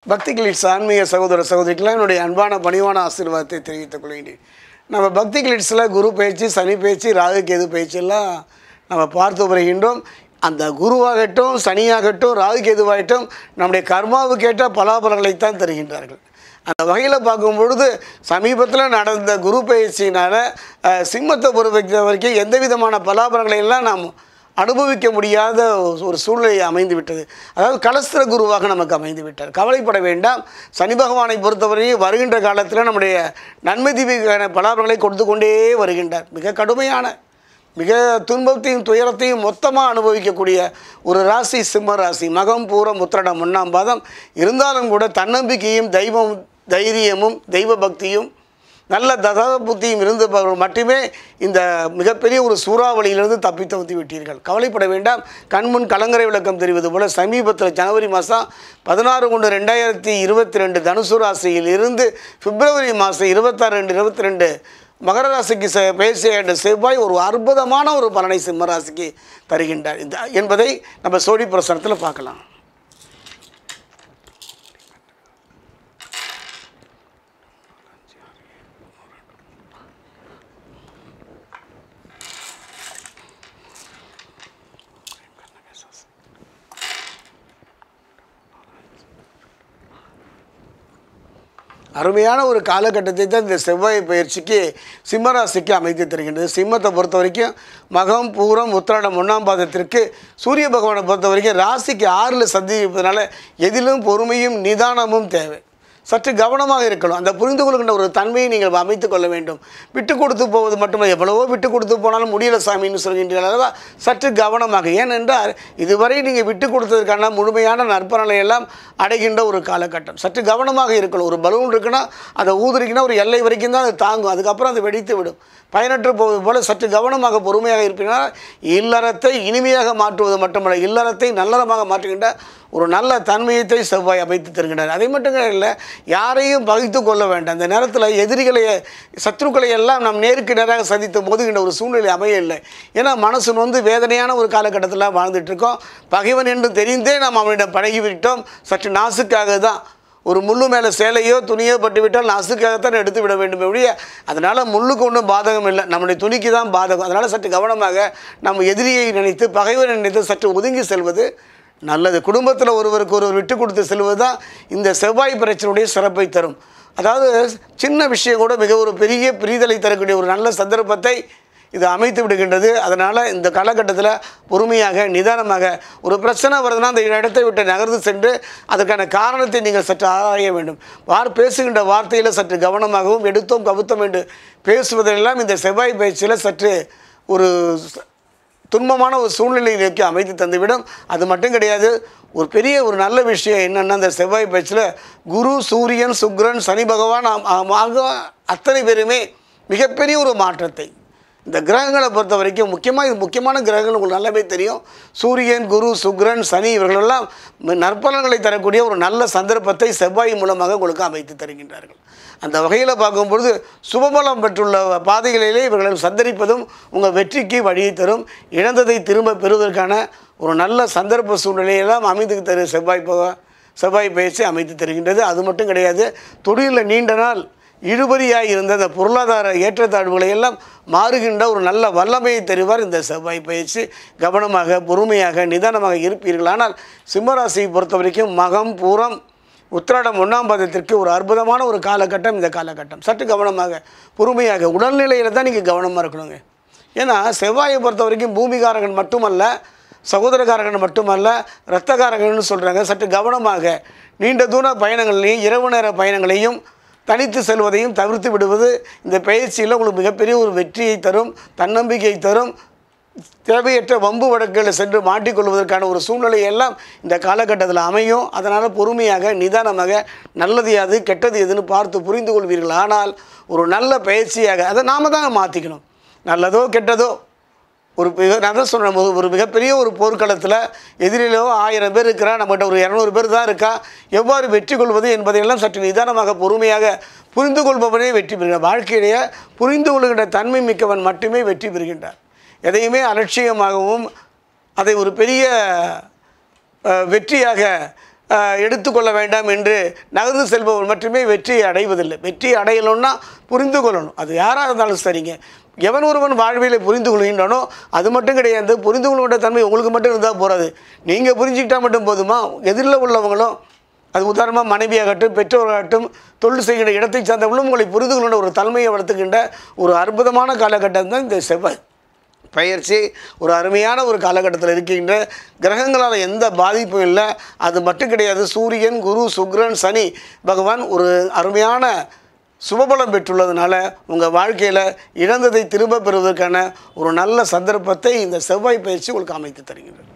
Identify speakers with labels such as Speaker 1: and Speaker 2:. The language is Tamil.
Speaker 1: பக்தி கிளிட்ஸ் ஆன்மீக சகோதர சகோதரிக்கெல்லாம் என்னுடைய அன்பான பணிவான ஆசீர்வாதத்தை தெரிவித்துக் கொள்கிறேன் நம்ம பக்தி கிளிட்ஸில் குரு பயிற்சி சனி பயிற்சி ராகு கேது பயிற்சியெல்லாம் நம்ம பார்த்து வருகின்றோம் அந்த குருவாகட்டும் சனியாகட்டும் ராகு கேதுவாகட்டும் நம்முடைய கர்மாவுக்கேற்ற பலாபலங்களைத்தான் தருகின்றார்கள் அந்த வகையில் பார்க்கும் பொழுது சமீபத்தில் நடந்த குரு பயிற்சியினால் அஹ், சிம்மத்தை பொறுத்த வரைக்கும் எந்த விதமான பலாபலங்களை எல்லாம் நாம் அனுபவிக்க முடியாத ஒரு சூழ்நிலை அமைந்து விட்டது அதாவது கலஸ்திர குருவாக நமக்கு அமைந்து விட்டார் கவலைப்பட வேண்டாம் சனி பகவானை பொறுத்தவரையும் வருகின்ற காலத்தில் நம்முடைய நன்மை தீபிக்கான பலாபலங்களை கொடுத்து கொண்டே வருகின்றார் மிக கடுமையான மிக துன்பத்தையும் துயரத்தையும் மொத்தமாக அனுபவிக்கக்கூடிய ஒரு ராசி சிம்ம ராசி மகம் பூரம் உத்திரடம் ஒன்றாம் பாதம் இருந்தாலும் கூட தன்னம்பிக்கையும் தெய்வம் தைரியமும் தெய்வ பக்தியும் நல்ல ததா புத்தியும் இருந்தவர்கள் மட்டுமே இந்த மிகப்பெரிய ஒரு சூறாவளியிலிருந்து தப்பித்து வந்து விட்டீர்கள் கவலைப்பட வேண்டாம் கண்முன் கலங்கரை விளக்கம் தெரிவது போல சமீபத்தில் ஜனவரி மாதம் பதினாறு கொண்டு ரெண்டாயிரத்தி இருபத்தி ரெண்டு தனுசு ராசியில் இருந்து பிப்ரவரி மாதம் இருபத்தாறு ரெண்டு இருபத்தி ரெண்டு மகர ராசிக்கு செ பேசிய என்ற செவ்வாய் ஒரு அற்புதமான ஒரு பலனை சிம்ம ராசிக்கு தருகின்றார் இந்த என்பதை நம்ம சோழி பிரசனத்தில் பார்க்கலாம் அருமையான ஒரு காலகட்டத்தை தான் இந்த செவ்வாய் பயிற்சிக்கு சிம்மராசிக்கு அமைத்து தருகின்றது சிம்மத்தை பொறுத்த வரைக்கும் மகம் பூரம் உத்திராடம் ஒன்றாம் பாதத்திற்கு சூரிய பகவானை பொறுத்த வரைக்கும் ராசிக்கு ஆறில் சந்திப்பதனால எதிலும் பொறுமையும் நிதானமும் தேவை சற்று கவனமாக இருக்கணும் அந்த புரிந்து கொள்கின்ற ஒரு தன்மையை நீங்கள் அமைத்து கொள்ள வேண்டும் விட்டு கொடுத்து போவது மட்டுமல்ல எவ்வளவோ விட்டு கொடுத்து போனாலும் முடியல சாமின்னு சொல்கின்றீர்கள் அல்லவா சற்று கவனமாக ஏனென்றால் இதுவரை நீங்கள் விட்டு கொடுத்ததற்கான முழுமையான நற்பலனை எல்லாம் அடைகின்ற ஒரு காலகட்டம் சற்று கவனமாக இருக்கணும் ஒரு பலூன் இருக்குன்னா அதை ஊதுறீங்கன்னா ஒரு எல்லை வரைக்கும் தான் அது தாங்கும் அதுக்கப்புறம் அது வெடித்து விடும் பயனற்று போவது போல சற்று கவனமாக பொறுமையாக இருப்பினால் இல்லறத்தை இனிமையாக மாற்றுவது மட்டுமல்ல இல்லறத்தை நல்லறமாக மாற்றுகின்ற ஒரு நல்ல தன்மையத்தை செவ்வாய் அமைத்து தருகின்றார் அதை மட்டும் இல்லை யாரையும் பகைத்து கொள்ள வேண்டாம் அந்த நேரத்தில் எதிரிகளை சத்ருக்களை எல்லாம் நாம் நேருக்கு நேராக சந்தித்து மோதுகின்ற ஒரு சூழ்நிலை அமைய இல்லை ஏன்னா மனசு வந்து வேதனையான ஒரு காலகட்டத்தில் வாழ்ந்துட்டு இருக்கோம் பகைவன் என்று தெரிந்தே நாம் அவனிடம் பழகிவிட்டோம் சற்று நாசுக்காக தான் ஒரு முள்ளு மேலே சேலையோ துணியோ பட்டு விட்டால் நசுக்காகத்தான் எடுத்து விட வேண்டும் ஒழிய அதனால் முள்ளுக்கு ஒன்றும் பாதகம் இல்லை நம்முடைய துணிக்கு தான் பாதகம் அதனால் சற்று கவனமாக நம்ம எதிரியை நினைத்து பகைவரை நினைத்து சற்று ஒதுங்கி செல்வது நல்லது குடும்பத்தில் ஒருவருக்கு ஒருவர் விட்டு கொடுத்து செல்வது தான் இந்த செவ்வாய் பிரச்சனையுடைய சிறப்பை தரும் அதாவது சின்ன விஷயம் கூட மிக ஒரு பெரிய பிரிதலை தரக்கூடிய ஒரு நல்ல சந்தர்ப்பத்தை இது அமைத்து விடுகின்றது அதனால் இந்த காலகட்டத்தில் பொறுமையாக நிதானமாக ஒரு பிரச்சனை வருதுன்னா அந்த இடத்தை விட்டு நகர்ந்து சென்று அதற்கான காரணத்தை நீங்கள் சற்று ஆராய வேண்டும் வார் பேசுகின்ற வார்த்தையில் சற்று கவனமாகவும் எடுத்தோம் கவுத்தோம் என்று பேசுவதெல்லாம் இந்த செவ்வாய் பயிற்சியில் சற்று ஒரு ச- துன்பமான ஒரு சூழ்நிலையை நோக்கி அமைத்து தந்துவிடும் அது மட்டும் கிடையாது ஒரு பெரிய ஒரு நல்ல விஷயம் என்னென்னா அந்த செவ்வாய் பயிற்சியில் குரு சூரியன் சுக்கிரன் சனி பகவான் ஆம்- ஆம் ஆக அத்தனை பேருமே மிகப்பெரிய ஒரு மாற்றத்தை இந்த கிரகங்களை பொறுத்த வரைக்கும் முக்கியமாக இது முக்கியமான கிரகங்கள் உங்களுக்கு நல்லாவே தெரியும் சூரியன் குரு சுக்கிரன் சனி இவர்களெல்லாம் ம- நற்பலன்களை தரக்கூடிய ஒரு நல்ல சந்தர்ப்பத்தை செவ்வாய் மூலமாக உங்களுக்கு அமைத்து தருகின்றார்கள் அந்த வகையில் பார்க்கும்பொழுது சுபபலம் பெற்றுள்ள பாதைகளிலே இவர்களை சந்தரிப்பதும் உங்கள் வெற்றிக்கு வழியை தரும் இழந்ததை திரும்ப பெறுவதற்கான ஒரு நல்ல சந்தர்ப்ப சூழ்நிலையெல்லாம் அமைத்து தரு செவ்வாய் பக- செவ்வாய் பயிற்சி அமைத்து தருகின்றது அது மட்டும் கிடையாது தொழிலில் நீண்ட நாள் இழுபறியாக இருந்த அந்த பொருளாதார ஏற்றத்தாழ்வுகளை எல்லாம் மாறுகின்ற ஒரு நல்ல வல்லமையை தருவார் இந்த செவ்வாய் பயிற்சி கவனமாக பொறுமையாக நிதானமாக இருப்பீர்கள் ஆனால் சிம்மராசியை பொறுத்த வரைக்கும் மகம் பூரம் உத்திராடம் ஒன்றாம் பாதத்திற்கு ஒரு அற்புதமான ஒரு காலகட்டம் இந்த காலகட்டம் சற்று கவனமாக பொறுமையாக உடல்நிலையில் தான் நீங்கள் கவனமாக இருக்கணுங்க ஏன்னா செவ்வாயை பொறுத்த வரைக்கும் பூமிகாரகன் மட்டுமல்ல சகோதரகாரகன் மட்டுமல்ல இரத்தகாரகன்னு சொல்கிறாங்க சற்று கவனமாக நீண்ட தூர பயணங்களையும் இரவு நேர பயணங்களையும் தனித்து செல்வதையும் தவிர்த்து விடுவது இந்த பயிற்சியில் உங்களுக்கு மிகப்பெரிய ஒரு வெற்றியை தரும் தன்னம்பிக்கை தரும் தேவையற்ற வம்பு வழக்குகளில் சென்று மாட்டிக்கொள்வதற்கான ஒரு சூழ்நிலை எல்லாம் இந்த காலகட்டத்தில் அமையும் அதனால் பொறுமையாக நிதானமாக நல்லது யாது கெட்டது எதுன்னு பார்த்து புரிந்து கொள்வீர்கள் ஆனால் ஒரு நல்ல பயிற்சியாக அதை நாம தான் மாற்றிக்கணும் நல்லதோ கெட்டதோ ஒரு மிக நான் தான் சொன்னேன் ஒரு- ஒரு மிகப்பெரிய ஒரு போர்க்களத்தில் எதிரிலோ ஆயிரம் பேர் இருக்கிறா நம்மகிட்ட ஒரு இரநூறு பேர் தான் இருக்கா எவ்வாறு வெற்றி கொள்வது என்பதையெல்லாம் சற்று நிதானமாக பொறுமையாக புரிந்து கொள்பவனே வெற்றி பெறுகிறார் வாழ்க்கையிலேயே புரிந்து கொள்கின்ற தன்மை மிக்கவன் மட்டுமே வெற்றி பெறுகின்றார் எதையுமே அலட்சியமாகவும் அதை ஒரு பெரிய அஹ், வெற்றியாக ஆஹ், எடுத்துக்கொள்ள வேண்டாம் என்று நகர்ந்து செல்பவர் மட்டுமே வெற்றியை அடைவதில்லை வெற்றி அடையணும்னா புரிந்து கொள்ளணும் அது யாராக இருந்தாலும் சரிங்க எவன் ஒருவன் வாழ்வியலை புரிந்து கொள்கின்றானோ அது மட்டும் கிடையாது புரிந்து கொள்கின்ற தன்மை உங்களுக்கு மட்டும் இருந்தால் போகாது நீங்கள் புரிஞ்சுக்கிட்டா மட்டும் போதுமா எதிரில் உள்ளவங்களும் அது உதாரணமாக மனைவியாகட்டும் பெற்றோராகட்டும் தொழில் செய்கிற இடத்தை சார்ந்தவர்களும் உங்களை புரிந்து கொள்கின்ற ஒரு தலைமையை வளர்த்துக்கின்ற ஒரு அற்புதமான காலகட்டம் தான் இந்த செவ்வாய் பயிற்சி ஒரு அருமையான ஒரு காலகட்டத்தில் இருக்கின்ற கிரகங்களால் எந்த பாதிப்பும் இல்லை அது மட்டும் கிடையாது சூரியன் குரு சுக்கிரன் சனி பகவான் ஒரு அருமையான சுபபலம் பெற்றுள்ளதுனால உங்கள் வாழ்க்கையில் இழந்ததை திரும்ப பெறுவதற்கான ஒரு நல்ல சந்தர்ப்பத்தை இந்த செவ்வாய் பயிற்சி உங்களுக்கு அமைத்து தருகின்றது